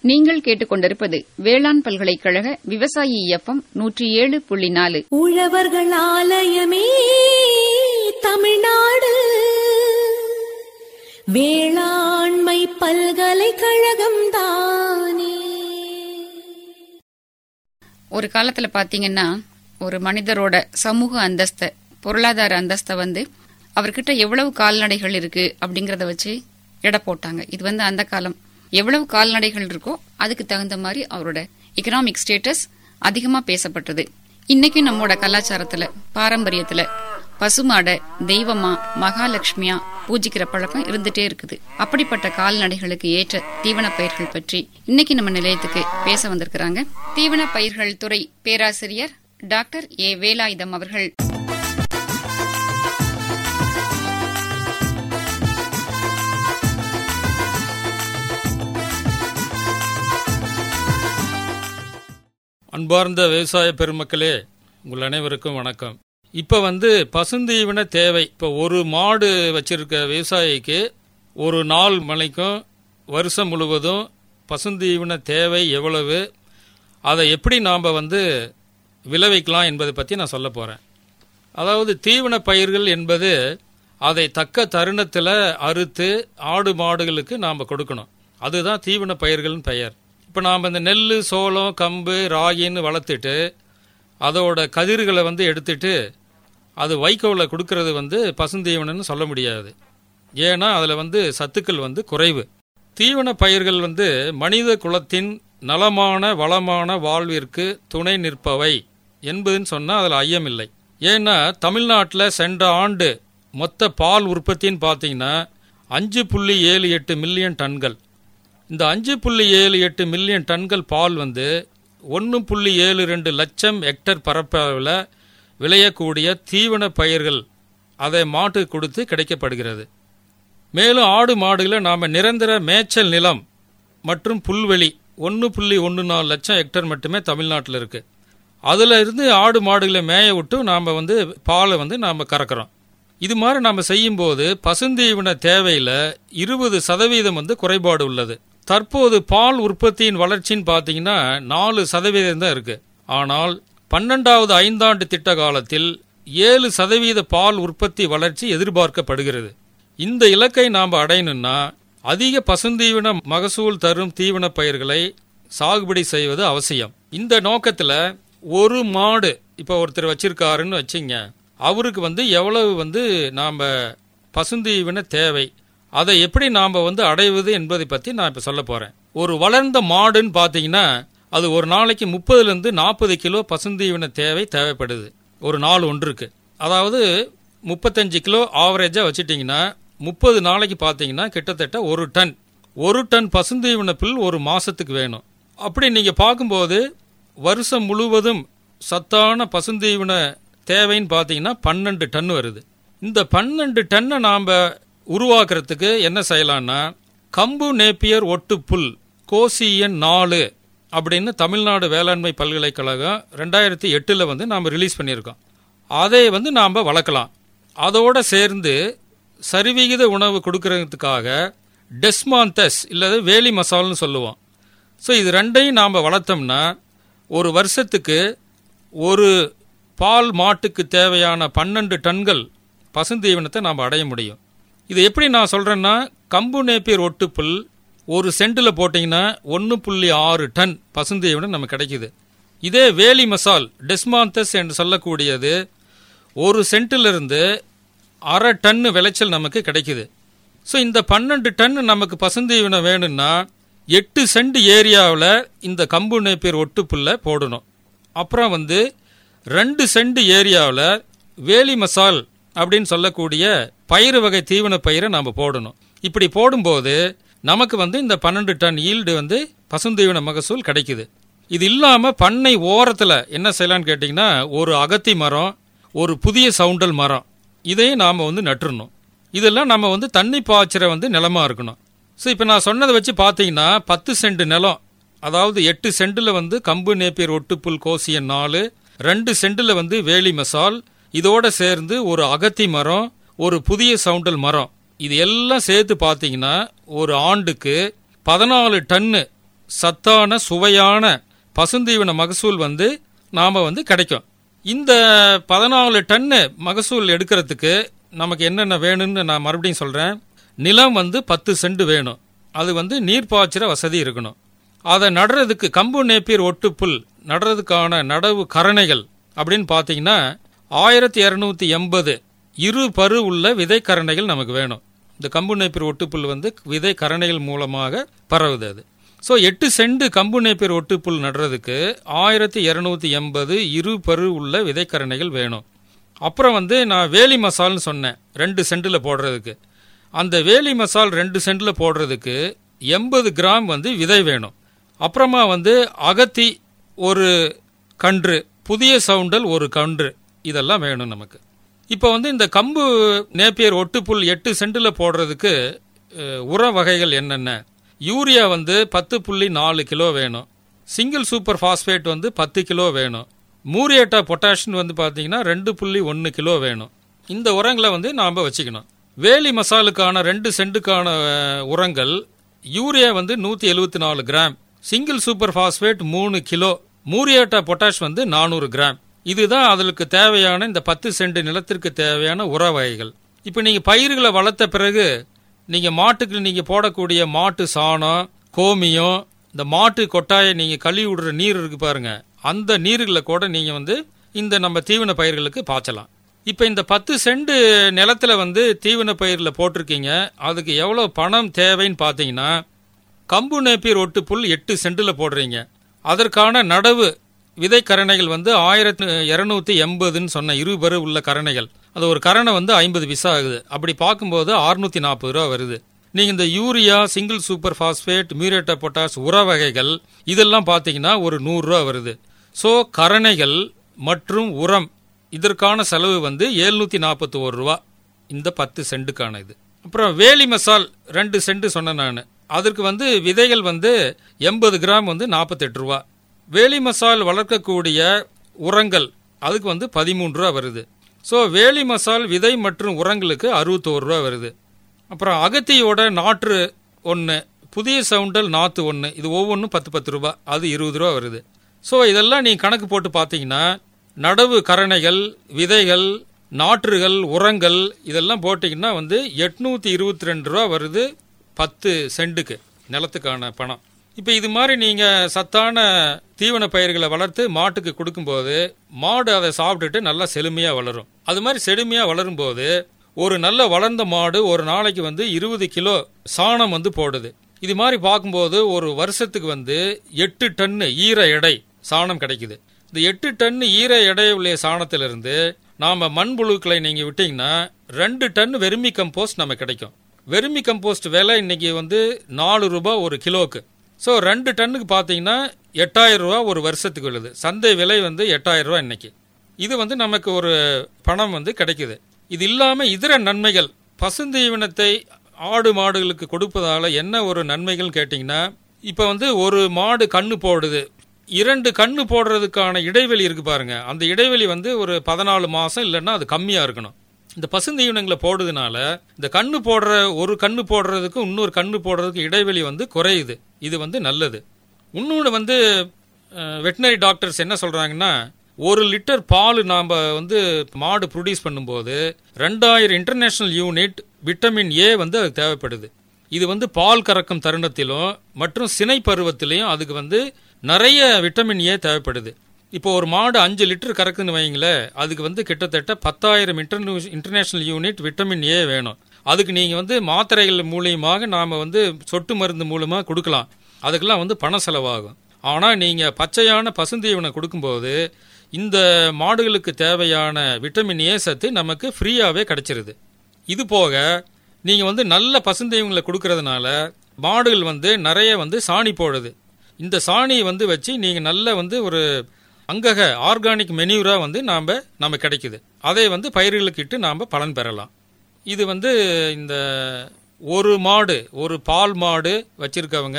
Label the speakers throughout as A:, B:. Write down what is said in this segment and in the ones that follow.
A: நீங்கள் கேட்டுக்கொண்டிருப்பது வேளாண் பல்கலைக்கழக விவசாயி எஃப்எம் நூற்றி ஏழு புள்ளி நாலு
B: உழவர்கள் ஆலயமே தமிழ்நாடு வேளாண்மை பல்கலைக்கழகம் தானே
A: ஒரு காலத்துல பாத்தீங்கன்னா ஒரு மனிதரோட சமூக அந்தஸ்த பொருளாதார அந்தஸ்தை வந்து அவர்கிட்ட எவ்வளவு கால்நடைகள் இருக்கு அப்படிங்கறத வச்சு எடை போட்டாங்க இது வந்து அந்த காலம் எவ்வளவு கால்நடைகள் இருக்கோ அதுக்கு தகுந்த மாதிரி அவரோட எக்கனாமிக் ஸ்டேட்டஸ் அதிகமா பேசப்பட்டது இன்னைக்கு நம்மோட கலாச்சாரத்துல பாரம்பரியத்துல பசுமாடை தெய்வமா மகாலட்சுமியா பூஜிக்கிற பழக்கம் இருந்துட்டே இருக்குது அப்படிப்பட்ட கால்நடைகளுக்கு ஏற்ற தீவன பயிர்கள் பற்றி இன்னைக்கு நம்ம நிலையத்துக்கு பேச வந்திருக்கிறாங்க தீவன பயிர்கள் துறை பேராசிரியர் டாக்டர் ஏ வேலாயுதம் அவர்கள்
C: அன்பார்ந்த விவசாய பெருமக்களே உங்கள் அனைவருக்கும் வணக்கம் இப்போ வந்து பசுந்தீவன தேவை இப்போ ஒரு மாடு வச்சிருக்க விவசாயிக்கு ஒரு நாள் மலைக்கும் வருஷம் முழுவதும் பசுந்தீவன தேவை எவ்வளவு அதை எப்படி நாம் வந்து விளைவிக்கலாம் என்பதை பற்றி நான் சொல்ல போகிறேன் அதாவது தீவன பயிர்கள் என்பது அதை தக்க தருணத்தில் அறுத்து ஆடு மாடுகளுக்கு நாம் கொடுக்கணும் அதுதான் தீவன பயிர்கள்னு பெயர் இப்போ நாம் இந்த நெல் சோளம் கம்பு ராகின்னு வளர்த்துட்டு அதோட கதிர்களை வந்து எடுத்துட்டு அது வைக்கோலை கொடுக்கறது வந்து பசுந்தீவனம்னு சொல்ல முடியாது ஏன்னா அதில் வந்து சத்துக்கள் வந்து குறைவு தீவன பயிர்கள் வந்து மனித குலத்தின் நலமான வளமான வாழ்விற்கு துணை நிற்பவை என்பதுன்னு சொன்னால் அதில் ஐயமில்லை ஏன்னா தமிழ்நாட்டில் சென்ற ஆண்டு மொத்த பால் உற்பத்தின்னு பார்த்தீங்கன்னா அஞ்சு புள்ளி ஏழு எட்டு மில்லியன் டன்கள் இந்த அஞ்சு புள்ளி ஏழு எட்டு மில்லியன் டன்கள் பால் வந்து ஒன்று புள்ளி ஏழு ரெண்டு லட்சம் ஹெக்டர் பரப்பளவில் விளையக்கூடிய தீவன பயிர்கள் அதை மாட்டு கொடுத்து கிடைக்கப்படுகிறது மேலும் ஆடு மாடுகளை நாம் நிரந்தர மேய்ச்சல் நிலம் மற்றும் புல்வெளி ஒன்று புள்ளி ஒன்று நாலு லட்சம் ஹெக்டர் மட்டுமே தமிழ்நாட்டில் இருக்குது அதில் இருந்து ஆடு மாடுகளை மேய விட்டு நாம் வந்து பாலை வந்து நாம் கறக்கிறோம் இது மாதிரி நாம் செய்யும்போது பசுந்தீவன தேவையில் இருபது சதவீதம் வந்து குறைபாடு உள்ளது தற்போது பால் உற்பத்தியின் வளர்ச்சின்னு பார்த்தீங்கன்னா நாலு சதவீதம் தான் இருக்கு ஆனால் பன்னெண்டாவது ஐந்தாண்டு திட்ட காலத்தில் ஏழு சதவீத பால் உற்பத்தி வளர்ச்சி எதிர்பார்க்கப்படுகிறது இந்த இலக்கை நாம் அடையணும்னா அதிக பசுந்தீவன மகசூல் தரும் தீவன பயிர்களை சாகுபடி செய்வது அவசியம் இந்த நோக்கத்தில் ஒரு மாடு இப்போ ஒருத்தர் வச்சிருக்காருன்னு வச்சுங்க அவருக்கு வந்து எவ்வளவு வந்து நாம் பசுந்தீவன தேவை அதை எப்படி நாம் வந்து அடைவது என்பதை பற்றி நான் இப்போ சொல்ல போகிறேன் ஒரு வளர்ந்த மாடுன்னு பார்த்தீங்கன்னா அது ஒரு நாளைக்கு முப்பதுலேருந்து நாற்பது கிலோ பசுந்தீவன தேவை தேவைப்படுது ஒரு நாள் ஒன்றுக்கு அதாவது முப்பத்தஞ்சு கிலோ ஆவரேஜாக வச்சுட்டிங்கன்னா முப்பது நாளைக்கு பார்த்தீங்கன்னா கிட்டத்தட்ட ஒரு டன் ஒரு டன் பசுந்தீவன புல் ஒரு மாதத்துக்கு வேணும் அப்படி நீங்கள் பார்க்கும்போது வருஷம் முழுவதும் சத்தான பசுந்தீவன தேவைன்னு பார்த்தீங்கன்னா பன்னெண்டு டன் வருது இந்த பன்னெண்டு டன்னை நாம் உருவாக்குறதுக்கு என்ன செய்யலாம்னா கம்பு நேப்பியர் ஒட்டு புல் கோசியன் நாலு அப்படின்னு தமிழ்நாடு வேளாண்மை பல்கலைக்கழகம் ரெண்டாயிரத்தி எட்டில் வந்து நாம் ரிலீஸ் பண்ணியிருக்கோம் அதை வந்து நாம் வளர்க்கலாம் அதோடு சேர்ந்து சரிவிகித உணவு கொடுக்கறதுக்காக டெஸ்மாந்தஸ் இல்லது வேலி மசால்னு சொல்லுவோம் ஸோ இது ரெண்டையும் நாம் வளர்த்தோம்னா ஒரு வருஷத்துக்கு ஒரு பால் மாட்டுக்கு தேவையான பன்னெண்டு டன்கள் பசுந்தீவனத்தை நாம் அடைய முடியும் இது எப்படி நான் சொல்கிறேன்னா கம்பு நேப்பியர் ஒட்டுப்புல் ஒரு சென்ட்டில் போட்டிங்கன்னா ஒன்று புள்ளி ஆறு டன் பசுந்தீவனம் நமக்கு கிடைக்குது இதே வேலி மசால் டெஸ்மாந்தஸ் என்று சொல்லக்கூடியது ஒரு சென்ட்டிலிருந்து அரை டன்னு விளைச்சல் நமக்கு கிடைக்குது ஸோ இந்த பன்னெண்டு டன் நமக்கு பசுந்தீவனம் வேணும்னா எட்டு சென்ட் ஏரியாவில் இந்த கம்பு நேப்பியர் ஒட்டுப்புல்லை போடணும் அப்புறம் வந்து ரெண்டு சென்ட் ஏரியாவில் வேலி மசால் அப்படின்னு சொல்லக்கூடிய பயிறு வகை தீவன பயிரை நாம் போடணும் இப்படி போடும்போது நமக்கு வந்து இந்த பன்னெண்டு டன் ஈல்டு வந்து பசுந்தீவன மகசூல் கிடைக்குது இது இல்லாமல் பண்ணை ஓரத்தில் என்ன செய்யலான்னு கேட்டிங்கன்னா ஒரு அகத்தி மரம் ஒரு புதிய சவுண்டல் மரம் இதையும் நாம் வந்து நட்டுறணும் இதெல்லாம் நம்ம வந்து தண்ணி பாய்ச்சிற வந்து நிலமா இருக்கணும் ஸோ இப்போ நான் சொன்னதை வச்சு பார்த்தீங்கன்னா பத்து சென்ட் நிலம் அதாவது எட்டு சென்டில் வந்து கம்பு நேப்பியர் ஒட்டுப்புல் கோசியன் நாலு ரெண்டு சென்டில் வந்து வேலி மசால் இதோட சேர்ந்து ஒரு அகத்தி மரம் ஒரு புதிய சவுண்டல் மரம் இது எல்லாம் சேர்த்து பார்த்தீங்கன்னா ஒரு ஆண்டுக்கு பதினாலு டன்னு சத்தான சுவையான பசுந்தீவன மகசூல் வந்து நாம வந்து கிடைக்கும் இந்த பதினாலு டன்னு மகசூல் எடுக்கிறதுக்கு நமக்கு என்னென்ன வேணும்னு நான் மறுபடியும் சொல்றேன் நிலம் வந்து பத்து சென்ட் வேணும் அது வந்து நீர் பாய்ச்சுற வசதி இருக்கணும் அதை நடுறதுக்கு கம்பு நேப்பியர் ஒட்டுப்புல் நடுறதுக்கான நடவு கரணைகள் அப்படின்னு பார்த்தீங்கன்னா ஆயிரத்தி இரநூத்தி எண்பது இரு பரு உள்ள விதை கரணைகள் நமக்கு வேணும் இந்த கம்பு நேப்பியர் ஒட்டுப்புல் வந்து விதை கரணைகள் மூலமாக பரவுது அது ஸோ எட்டு செண்டு கம்பு நேப்பியர் ஒட்டுப்புல் நடுறதுக்கு ஆயிரத்தி இரநூத்தி எண்பது இரு பரு உள்ள விதைக்கரணைகள் வேணும் அப்புறம் வந்து நான் வேலி மசால்னு சொன்னேன் ரெண்டு சென்டில் போடுறதுக்கு அந்த வேலி மசால் ரெண்டு சென்டில் போடுறதுக்கு எண்பது கிராம் வந்து விதை வேணும் அப்புறமா வந்து அகத்தி ஒரு கன்று புதிய சவுண்டல் ஒரு கன்று இதெல்லாம் வேணும் நமக்கு இப்போ வந்து இந்த கம்பு நேப்பியர் ஒட்டுப்புல் எட்டு சென்டில் போடுறதுக்கு அஹ், உர வகைகள் என்னென்ன யூரியா வந்து பத்து புள்ளி நாலு கிலோ வேணும் சிங்கிள் சூப்பர் பாஸ்பேட் வந்து பத்து கிலோ வேணும் மூரியேட்டா பொட்டாஷியம் வந்து பார்த்தீங்கன்னா ரெண்டு புள்ளி ஒன்று கிலோ வேணும் இந்த உரங்களை வந்து நாம் வச்சுக்கணும் வேலி மசாலுக்கான ரெண்டு சென்ட்டுக்கான அஹ், உரங்கள் யூரியா வந்து நூற்றி எழுபத்தி நாலு கிராம் சிங்கிள் சூப்பர் பாஸ்பேட் மூணு கிலோ மூரியேட்டா பொட்டாஷ் வந்து நானூறு கிராம் இதுதான் அதுக்கு தேவையான இந்த பத்து சென்ட் நிலத்திற்கு தேவையான உர வகைகள் இப்போ நீங்கள் பயிர்களை வளர்த்த பிறகு நீங்கள் மாட்டுக்கு நீங்கள் போடக்கூடிய மாட்டு சாணம் கோமியம் இந்த மாட்டு கொட்டாயை நீங்கள் கழுவி விடுற நீர் இருக்கு பாருங்க அந்த நீர்களை கூட நீங்கள் வந்து இந்த நம்ம தீவன பயிர்களுக்கு பாய்ச்சலாம் இப்போ இந்த பத்து சென்ட் நிலத்துல வந்து தீவன பயிரில் போட்டிருக்கீங்க அதுக்கு எவ்வளோ பணம் தேவைன்னு பார்த்தீங்கன்னா கம்பு நேப்பியர் ஒட்டு புல் எட்டு சென்டில் போடுறீங்க அதற்கான நடவு விதை கரணைகள் வந்து ஆயிரத்தி இரநூத்தி எண்பதுன்னு சொன்ன இருபரு உள்ள கரணைகள் அது ஒரு கரணை வந்து ஐம்பது விசா ஆகுது அப்படி பார்க்கும்போது அறுநூத்தி நாற்பது ரூபா வருது நீங்க இந்த urea single super phosphate muriate of potash உர வகைகள் இதெல்லாம் பார்த்தீங்கன்னா ஒரு நூறு ரூபா வருது ஸோ கரணைகள் மற்றும் உரம் இதற்கான செலவு வந்து எழுநூத்தி நாற்பத்தி ஒரு ரூபா இந்த பத்து சென்ட்டுக்கான இது அப்புறம் வேலி மசால் ரெண்டு சென்ட் சொன்னேன் நான் அதற்கு வந்து விதைகள் வந்து எண்பது கிராம் வந்து நாற்பத்தெட்டு ரூபா வேலி மசால் வளர்க்கக்கூடிய உரங்கள் அதுக்கு வந்து பதிமூன்று ரூபா வருது ஸோ வேலி மசால் விதை மற்றும் உரங்களுக்கு அறுபத்தோரு ரூபா வருது அப்புறம் அகத்தியோட நாற்று ஒன்று புதிய சவுண்டல் நாற்று ஒன்று இது ஒவ்வொன்றும் பத்து பத்து ரூபா அது இருபது ரூபா வருது ஸோ இதெல்லாம் நீங்கள் கணக்கு போட்டு பார்த்தீங்கன்னா நடவு கரணைகள் விதைகள் நாற்றுகள் உரங்கள் இதெல்லாம் போட்டிங்கன்னா வந்து எட்நூற்றி இருபத்தி ரெண்டு ரூபா வருது பத்து சென்ட்டுக்கு நிலத்துக்கான பணம் இப்போ இது மாதிரி நீங்கள் சத்தான தீவன பயிர்களை வளர்த்து மாட்டுக்கு கொடுக்கும்போது மாடு அதை சாப்பிட்டுட்டு நல்லா செழுமையாக வளரும் அது மாதிரி செழுமையாக வளரும்போது ஒரு நல்ல வளர்ந்த மாடு ஒரு நாளைக்கு வந்து இருபது கிலோ சாணம் வந்து போடுது இது மாதிரி பார்க்கும்போது ஒரு வருஷத்துக்கு வந்து எட்டு டன்னு ஈர எடை சாணம் கிடைக்குது இந்த எட்டு டன்னு ஈர எடை உள்ள சாணத்திலிருந்து நாம மண்புழுக்களை நீங்க விட்டீங்கன்னா ரெண்டு டன் வெர்மி கம்போஸ்ட் நமக்கு கிடைக்கும் வெர்மி கம்போஸ்ட் விலை இன்னைக்கு வந்து நாலு ரூபாய் ஒரு கிலோக்கு ஸோ ரெண்டு டன்னுக்கு பார்த்தீங்கன்னா எட்டாயிரம் ரூபா ஒரு வருஷத்துக்கு விழுது சந்தை விலை வந்து எட்டாயிரம் ரூபா இன்னைக்கு இது வந்து நமக்கு ஒரு பணம் வந்து கிடைக்குது இது இல்லாம இதர நன்மைகள் பசுந்தீவனத்தை ஆடு மாடுகளுக்கு கொடுப்பதால என்ன ஒரு நன்மைகள் கேட்டிங்கன்னா இப்போ வந்து ஒரு மாடு கண்ணு போடுது இரண்டு கண்ணு போடுறதுக்கான இடைவெளி இருக்கு பாருங்க அந்த இடைவெளி வந்து ஒரு பதினாலு மாசம் இல்லைன்னா அது கம்மியா இருக்கணும் இந்த பசுந்தீவனங்களை போடுறதுனால இந்த கண்ணு போடுற ஒரு கண்ணு போடுறதுக்கு இன்னொரு கண்ணு போடுறதுக்கு இடைவெளி வந்து குறையுது இது வந்து நல்லது இன்னொன்று வந்து வெட்டினரி டாக்டர்ஸ் என்ன சொல்றாங்கன்னா ஒரு லிட்டர் பால் நாம் வந்து மாடு ப்ரொடியூஸ் பண்ணும்போது ரெண்டாயிரம் இன்டர்நேஷனல் யூனிட் விட்டமின் ஏ வந்து அதுக்கு தேவைப்படுது இது வந்து பால் கறக்கும் தருணத்திலும் மற்றும் சினை பருவத்திலையும் அதுக்கு வந்து நிறைய விட்டமின் ஏ தேவைப்படுது இப்போ ஒரு மாடு அஞ்சு லிட்டர் கறக்குன்னு வைங்களேன் அதுக்கு வந்து கிட்டத்தட்ட பத்தாயிரம் இன்டர்நூ இன்டர்நேஷனல் யூனிட் விட்டமின் ஏ வேணும் அதுக்கு நீங்கள் வந்து மாத்திரைகள் மூலியமாக நாம் வந்து சொட்டு மருந்து மூலமாக கொடுக்கலாம் அதுக்கெல்லாம் வந்து பண செலவாகும் ஆனால் நீங்கள் பச்சையான பசுந்தீவனம் கொடுக்கும்போது இந்த மாடுகளுக்கு தேவையான விட்டமின் ஏ சத்து நமக்கு ஃப்ரீயாகவே கிடைச்சிருது இது போக நீங்கள் வந்து நல்ல பசுந்தீவங்களை கொடுக்கறதுனால மாடுகள் வந்து நிறைய வந்து சாணி போடுது இந்த சாணியை வந்து வச்சு நீங்கள் நல்ல வந்து ஒரு அங்கக ஆர்கானிக் மெனியூரா வந்து நாம் நம்ம கிடைக்குது அதை வந்து பயிர்களுக்கு இட்டு நாம் பலன் பெறலாம் இது வந்து இந்த ஒரு மாடு ஒரு பால் மாடு வச்சிருக்கவங்க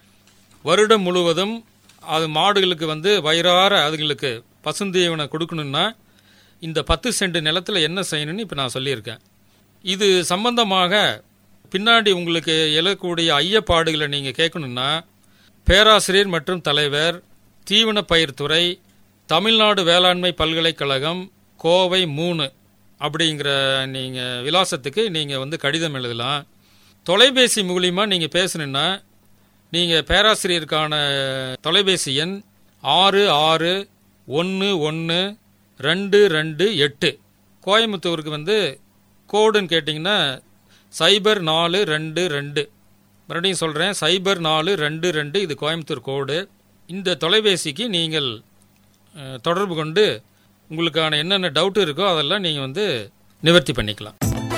C: வருடம் முழுவதும் அது மாடுகளுக்கு வந்து வயிறார அதுங்களுக்கு பசுந்தீவனை கொடுக்கணும்னா இந்த பத்து சென்ட் நிலத்தில் என்ன செய்யணும்னு இப்போ நான் சொல்லியிருக்கேன் இது சம்பந்தமாக பின்னாடி உங்களுக்கு எழக்கூடிய ஐயப்பாடுகளை நீங்கள் கேட்கணும்னா பேராசிரியர் மற்றும் தலைவர் தீவன பயிர்த்துறை தமிழ்நாடு வேளாண்மை பல்கலைக்கழகம் கோவை மூணு அப்படிங்கிற நீங்கள் விலாசத்துக்கு நீங்கள் வந்து கடிதம் எழுதலாம் தொலைபேசி மூலிமா நீங்கள் பேசணுன்னா நீங்கள் பேராசிரியருக்கான தொலைபேசி எண் ஆறு ஆறு ஒன்று ஒன்று ரெண்டு ரெண்டு எட்டு கோயம்புத்தூருக்கு வந்து கோடுன்னு கேட்டிங்கன்னா சைபர் நாலு ரெண்டு ரெண்டு மறுபடியும் சொல்கிறேன் சைபர் நாலு ரெண்டு ரெண்டு இது கோயம்புத்தூர் கோடு இந்த தொலைபேசிக்கு நீங்கள் அஹ், தொடர்பு கொண்டு உங்களுக்கான என்னென்ன டவுட் இருக்கோ அதெல்லாம் நீங்கள் வந்து நிவர்த்தி பண்ணிக்கலாம்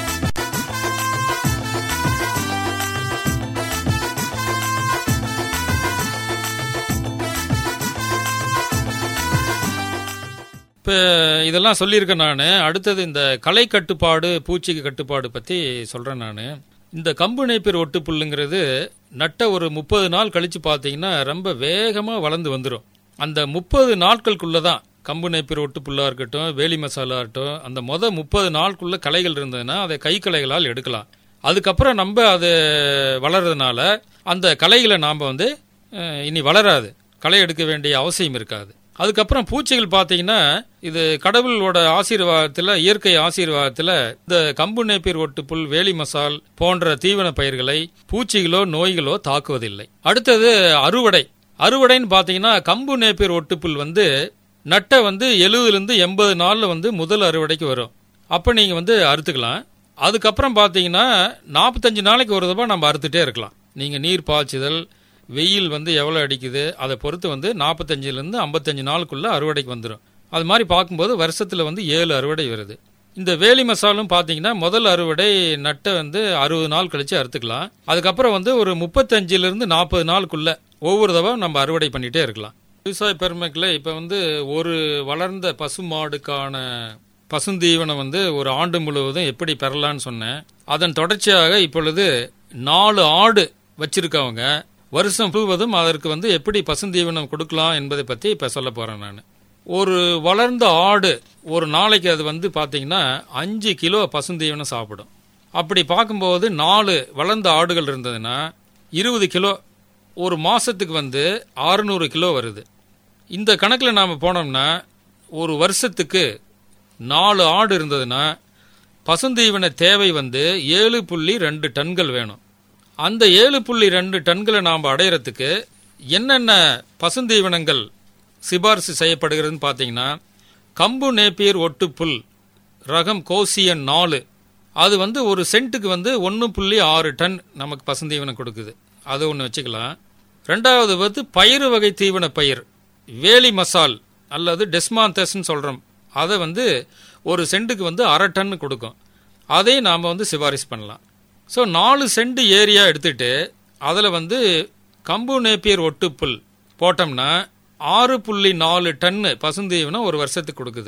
C: இப்போ இதெல்லாம் சொல்லியிருக்கேன் நான் அடுத்தது இந்த களை கட்டுப்பாடு பூச்சிக்கு கட்டுப்பாடு பற்றி சொல்கிறேன் நான் இந்த கம்பு நெய்ப்பீர் ஒட்டுப்புல்லுங்கிறது நட்ட ஒரு முப்பது நாள் கழித்து பார்த்தீங்கன்னா ரொம்ப வேகமாக வளர்ந்து வந்துடும் அந்த முப்பது நாட்களுக்குள்ளே தான் கம்பு நெய்ப்பீர் ஒட்டுப்புல்லாக இருக்கட்டும் வேலி மசாலா இருக்கட்டும் அந்த மொத முப்பது நாளுக்குள்ள களைகள் இருந்ததுன்னா அதை கை களைகளால் எடுக்கலாம் அதுக்கப்புறம் நம்ம அது வளர்றதுனால அந்த களைகளை நாம் வந்து அஹ், இனி வளராது களை எடுக்க வேண்டிய அவசியம் இருக்காது அதுக்கப்புறம் பூச்சிகள் பார்த்தீங்கன்னா இது கடவுளோட ஆசீர்வாதத்தில் இயற்கை ஆசீர்வாதத்தில் இந்த கம்பு நேப்பீர் ஒட்டுப்புல் வேலி மசால் போன்ற தீவன பயிர்களை பூச்சிகளோ நோய்களோ தாக்குவதில்லை அடுத்தது அறுவடை அறுவடைன்னு பார்த்தீங்கன்னா கம்பு நேப்பீர் ஒட்டுப்புல் வந்து நட்டை வந்து எழுபதுலேருந்து எண்பது நாளில் வந்து முதல் அறுவடைக்கு வரும் அப்போ நீங்கள் வந்து அறுத்துக்கலாம் அதுக்கப்புறம் பார்த்தீங்கன்னா நாற்பத்தஞ்சு நாளைக்கு ஒரு தடவை நம்ம அறுத்துட்டே இருக்கலாம் நீங்கள் நீர் பாய்ச்சுதல் வெயில் வந்து எவ்வளோ அடிக்குது அதை பொறுத்து வந்து நாற்பத்தஞ்சிலேருந்து ஐம்பத்தஞ்சு நாளுக்குள்ளே அறுவடைக்கு வந்துடும் அது மாதிரி பார்க்கும்போது வருஷத்தில் வந்து ஏழு அறுவடை வருது இந்த வேலி மசாலும் பார்த்தீங்கன்னா முதல் அறுவடை நட்டை வந்து அறுபது நாள் கழிச்சு அறுத்துக்கலாம் அதுக்கப்புறம் வந்து ஒரு முப்பத்தஞ்சிலிருந்து நாற்பது நாளுக்குள்ள ஒவ்வொரு தடவை நம்ம அறுவடை பண்ணிட்டே இருக்கலாம் விவசாய பெருமைக்குள்ள இப்போ வந்து ஒரு வளர்ந்த பசுமாடுக்கான பசுந்தீவனம் வந்து ஒரு ஆண்டு முழுவதும் எப்படி பெறலான்னு சொன்னேன் அதன் தொடர்ச்சியாக இப்பொழுது நாலு ஆடு வச்சிருக்கவங்க வருஷம் முழுவதும் அதற்கு வந்து எப்படி பசுந்தீவனம் கொடுக்கலாம் என்பதை பற்றி இப்போ சொல்ல போகிறேன் நான் ஒரு வளர்ந்த ஆடு ஒரு நாளைக்கு அது வந்து பார்த்தீங்கன்னா அஞ்சு கிலோ பசுந்தீவனம் சாப்பிடும் அப்படி பார்க்கும்போது நாலு வளர்ந்த ஆடுகள் இருந்ததுன்னா இருபது கிலோ ஒரு மாசத்துக்கு வந்து 600 கிலோ வருது இந்த கணக்கில் நாம் போனோம்னா ஒரு வருஷத்துக்கு நாலு ஆடு இருந்ததுன்னா பசுந்தீவன தேவை வந்து ஏழு புள்ளி ரெண்டு டன்கள் வேணும் அந்த ஏழு புள்ளி ரெண்டு டன்களை நாம் அடையிறதுக்கு என்னென்ன பசுந்தீவனங்கள் சிபாரிசு செய்யப்படுகிறதுன்னு பார்த்தீங்கன்னா கம்பு நேப்பியர் ஒட்டுப்புல் ரகம் கோசியன் நாலு அது வந்து ஒரு சென்ட்டுக்கு வந்து ஒன்று புள்ளி ஆறு டன் நமக்கு பசுந்தீவனம் கொடுக்குது அது ஒன்று வச்சுக்கலாம் ரெண்டாவது வந்து பயிறு வகை தீவன பயிர் வேலி மசால் அல்லது டெஸ்மாந்தஸ்ன்னு சொல்கிறோம் அதை வந்து ஒரு சென்ட்டுக்கு வந்து அரை டன் கொடுக்கும் அதை நாம் வந்து சிபாரிசு பண்ணலாம் ஸோ நாலு சென்ட் ஏரியா எடுத்துட்டு அதில் வந்து கம்பு நேப்பியர் ஒட்டுப்புல் போட்டோம்னா ஆறு புள்ளி நாலு டன்னு பசுந்தீவனம் ஒரு வருஷத்துக்கு கொடுக்குது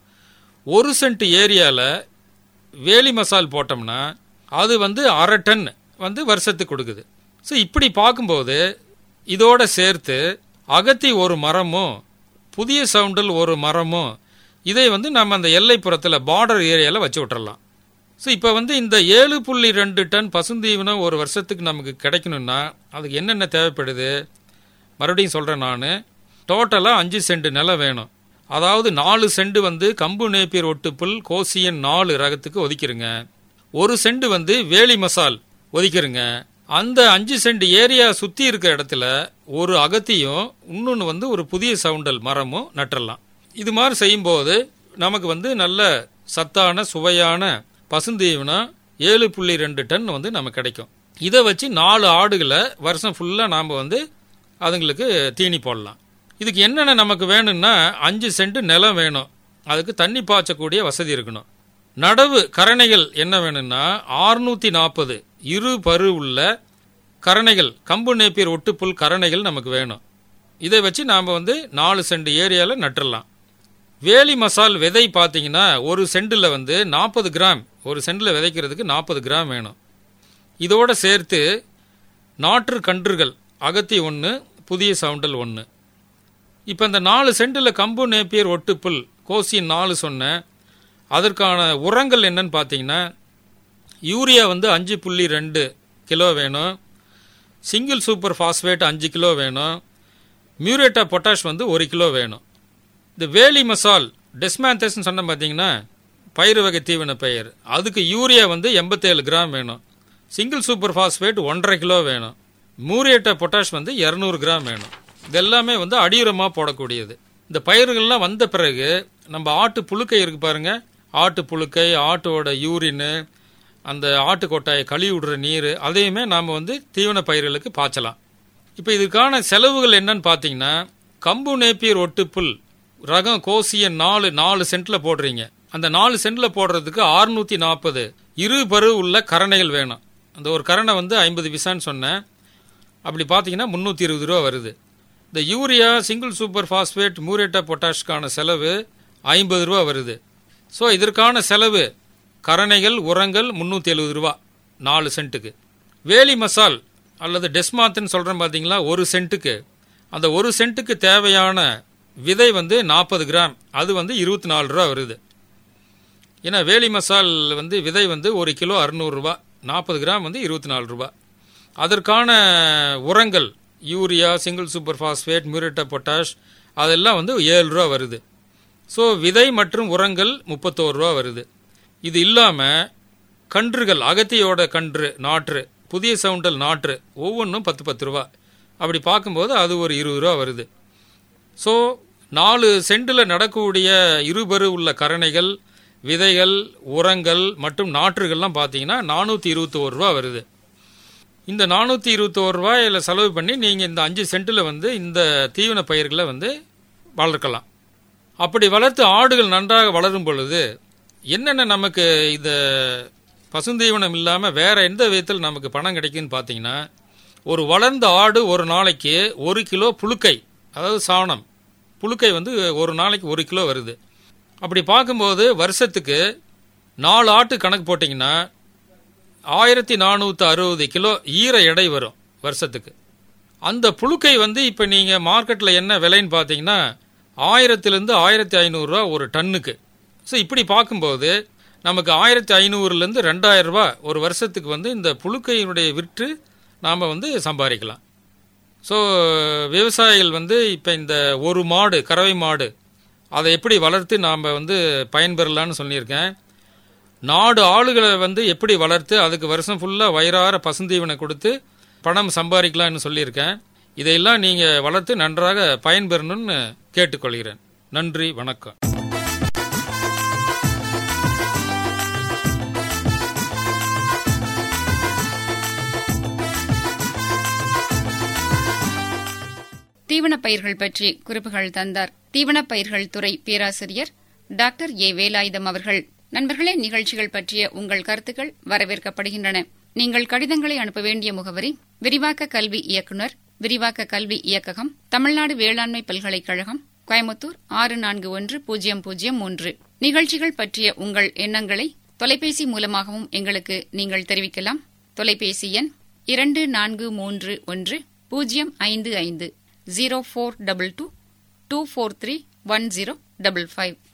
C: ஒரு சென்ட் ஏரியாவில் வேலி மசால் போட்டோம்னா அது வந்து அரை டன் வந்து வருஷத்துக்கு கொடுக்குது ஸோ இப்படி பார்க்கும்போது இதோட சேர்த்து அகத்தி ஒரு மரமும் புதிய சவுண்டில் ஒரு மரமும் இதை வந்து நம்ம அந்த எல்லைப்புறத்தில் பார்டர் ஏரியாவில் வச்சு விட்டுறலாம் ஸோ இப்போ வந்து இந்த ஏழு புள்ளி ரெண்டு டன் பசுந்தீவனம் ஒரு வருஷத்துக்கு நமக்கு கிடைக்கணும்னா அதுக்கு என்னென்ன தேவைப்படுது மறுபடியும் சொல்கிறேன் நான் டோட்டலாக அஞ்சு சென்ட் நிலம் வேணும் அதாவது நாலு சென்ட் வந்து கம்பு நேப்பியர் ஒட்டுப்புல் கோசியன் நாலு ரகத்துக்கு ஒதுக்கிருங்க ஒரு சென்ட் வந்து வேலி மசால் ஒதுக்கிருங்க அந்த அஞ்சு சென்ட் ஏரியா சுற்றி இருக்கிற இடத்துல ஒரு அகத்தியும் இன்னொன்று வந்து ஒரு புதிய சவுண்டல் மரமும் நட்டுறலாம் இது மாதிரி செய்யும்போது நமக்கு வந்து நல்ல சத்தான சுவையான பசுந்தீவனம் ஏழு புள்ளி ரெண்டு டன் வந்து நமக்கு கிடைக்கும் இதை வச்சு நாலு ஆடுகளை வருஷம் ஃபுல்லாக நாம் வந்து அதுங்களுக்கு தீனி போடலாம் இதுக்கு என்னென்ன நமக்கு வேணும்னா அஞ்சு சென்ட் நிலம் வேணும் அதுக்கு தண்ணி பாய்ச்சக்கூடிய வசதி இருக்கணும் நடவு கரணைகள் என்ன வேணும்னா ஆறுநூத்தி நாற்பது இரு பரு உள்ள கரணைகள் கம்பு நேப்பியர் ஒட்டுப்புல் கரணைகள் நமக்கு வேணும் இதை வச்சு நாம் வந்து நாலு சென்ட் ஏரியாவில் நட்டுறலாம் வேலி மசால் விதை பார்த்தீங்கன்னா ஒரு சென்டில் வந்து நாற்பது கிராம் ஒரு சென்டில் விதைக்கிறதுக்கு நாற்பது கிராம் வேணும் இதோட சேர்த்து நாற்று கன்றுகள் அகத்தி ஒன்று புதிய சவுண்டல் ஒன்று இப்போ இந்த நாலு சென்டில் கம்பு நேப்பியர் ஒட்டுப்புல் கோசின் நாலு சொன்னேன் அதற்கான உரங்கள் என்னன்னு பார்த்தீங்கன்னா யூரியா வந்து அஞ்சு புள்ளி ரெண்டு கிலோ வேணும் சிங்கிள் சூப்பர் பாஸ்பேட் அஞ்சு கிலோ வேணும் மியூரேட் ஆஃப் பொட்டாஷ் வந்து ஒரு கிலோ வேணும் இந்த வேலி மசால் டெஸ்மாந்தஸ்ன்னு சொன்ன பார்த்தீங்கன்னா பயிறு வகை தீவன பயிர் அதுக்கு யூரியா வந்து எண்பத்தேழு கிராம் வேணும் சிங்கிள் சூப்பர் பாஸ்பேட் ஒன்றரை கிலோ வேணும் மூரியேட்ட பொட்டாஷ் வந்து இரநூறு கிராம் வேணும் இது எல்லாமே வந்து அடியுரமாக போடக்கூடியது இந்த பயிர்கள்லாம் வந்த பிறகு நம்ம ஆட்டு புழுக்கை இருக்கு பாருங்க ஆட்டு புழுக்கை ஆட்டோட யூரின் அந்த ஆட்டு கொட்டாயை கழுவி விடுற நீர் அதையுமே நாம் வந்து தீவன பயிர்களுக்கு பாய்ச்சலாம் இப்போ இதுக்கான செலவுகள் என்னன்னு பார்த்தீங்கன்னா கம்பு நேப்பியர் ஒட்டுப்புல் ரகம் கோசியன் நாலு நாலு சென்ட்ல போடுறீங்க அந்த நாலு சென்ட்ல போடுறதுக்கு ஆறுநூத்தி நாற்பது இரு பரு உள்ள கரணைகள் வேணும் அந்த ஒரு கரணை வந்து ஐம்பது விசான்னு சொன்னேன் அப்படி பார்த்தீங்கன்னா முந்நூற்றி இருபது ரூபா வருது இந்த urea single super phosphate muriate of பொட்டாஷ்கான செலவு ஐம்பது ரூபா வருது ஸோ இதற்கான செலவு கரணைகள் உரங்கள் முந்நூற்றி எழுபது ரூபா நாலு சென்ட்டுக்கு வேலி மசால் அல்லது டெஸ்மாத்துன்னு சொல்கிறேன் பார்த்தீங்களா ஒரு சென்ட்டுக்கு அந்த ஒரு சென்ட்டுக்கு தேவையான விதை வந்து நாற்பது கிராம் அது வந்து இருபத்தி நாலு ரூபா வருது ஏன்னா வேலி மசால் வந்து விதை வந்து ஒரு கிலோ அறுநூறுரூவா நாற்பது கிராம் வந்து இருபத்தி நாலு ரூபா அதற்கான உரங்கள் யூரியா சிங்கிள் சூப்பர் பாஸ்பேட் மியூரேட்டா பொட்டாஷ் அதெல்லாம் வந்து ஏழு ரூபா வருது ஸோ விதை மற்றும் உரங்கள் முப்பத்தோரு ரூபா வருது இது இல்லாமல் கன்றுகள் அகத்தியோட கன்று நாற்று புதிய சவுண்டல் நாற்று ஒவ்வொன்றும் பத்து பத்து ரூபா அப்படி பார்க்கும்போது அது ஒரு இருபது ரூபா வருது ஸோ நாலு சென்டில் நடக்கக்கூடிய இருபரு உள்ள கரணைகள் விதைகள் உரங்கள் மற்றும் நாற்றுகள்லாம் பார்த்தீங்கன்னா நானூற்றி இருபத்தோரு ரூபா வருது இந்த நானூற்றி இருபத்தோரு ரூபாயில் செலவு பண்ணி நீங்கள் இந்த அஞ்சு சென்ட்டில் வந்து இந்த தீவன பயிர்களை வந்து வளர்க்கலாம் அப்படி வளர்த்து ஆடுகள் நன்றாக வளரும் பொழுது என்னென்ன நமக்கு இந்த பசுந்தீவனம் இல்லாமல் வேற எந்த விதத்தில் நமக்கு பணம் கிடைக்குன்னு பார்த்தீங்கன்னா ஒரு வளர்ந்த ஆடு ஒரு நாளைக்கு ஒரு கிலோ புழுக்கை அதாவது சாணம் புழுக்கை வந்து ஒரு நாளைக்கு ஒரு கிலோ வருது அப்படி பார்க்கும்போது வருஷத்துக்கு நாலு ஆட்டு கணக்கு போட்டிங்கன்னா ஆயிரத்தி நானூற்றி அறுபது கிலோ ஈர எடை வரும் வருஷத்துக்கு அந்த புழுக்கை வந்து இப்போ நீங்கள் மார்க்கெட்டில் என்ன விலைன்னு பார்த்தீங்கன்னா ஆயிரத்துலேருந்து ஆயிரத்தி ஐநூறுரூவா ஒரு டன்னுக்கு ஸோ இப்படி பார்க்கும்போது நமக்கு ஆயிரத்தி ஐநூறுலேருந்து ரெண்டாயிரம் ரூபா ஒரு வருஷத்துக்கு வந்து இந்த புழுக்கையினுடைய விற்று நாம் வந்து சம்பாதிக்கலாம் ஸோ விவசாயிகள் வந்து இப்போ இந்த ஒரு மாடு கறவை மாடு அதை எப்படி வளர்த்து நாம் வந்து பயன்பெறலான்னு சொல்லியிருக்கேன் நாடு ஆளுகளை வந்து எப்படி வளர்த்து அதுக்கு வருஷம் ஃபுல்லாக வயிறார பசுந்தீவனை கொடுத்து பணம் சம்பாதிக்கலாம்னு சொல்லியிருக்கேன் இதையெல்லாம் நீங்கள் வளர்த்து நன்றாக பயன்பெறணும்னு கேட்டுக்கொள்கிறேன் நன்றி வணக்கம்
A: தீவனப் பயிர்கள் பற்றி குறிப்புகள் தந்தார் தீவனப் பயிர்கள் துறை பேராசிரியர் டாக்டர் ஏ வேலாயுதம் அவர்கள் நண்பர்களே நிகழ்ச்சிகள் பற்றிய உங்கள் கருத்துக்கள் வரவேற்கப்படுகின்றன நீங்கள் கடிதங்களை அனுப்ப வேண்டிய முகவரி விரிவாக்க கல்வி இயக்குனர் விரிவாக்க கல்வி இயக்ககம் தமிழ்நாடு வேளாண்மை பல்கலைக்கழகம் கோயமுத்தூர் ஆறு நான்கு ஒன்று பூஜ்ஜியம் பூஜ்ஜியம் மூன்று நிகழ்ச்சிகள் பற்றிய உங்கள் எண்ணங்களை தொலைபேசி மூலமாகவும் எங்களுக்கு நீங்கள் தெரிவிக்கலாம் தொலைபேசி எண் இரண்டு நான்கு மூன்று ஒன்று பூஜ்ஜியம் ஐந்து ஐந்து zero four double two two four three one zero double five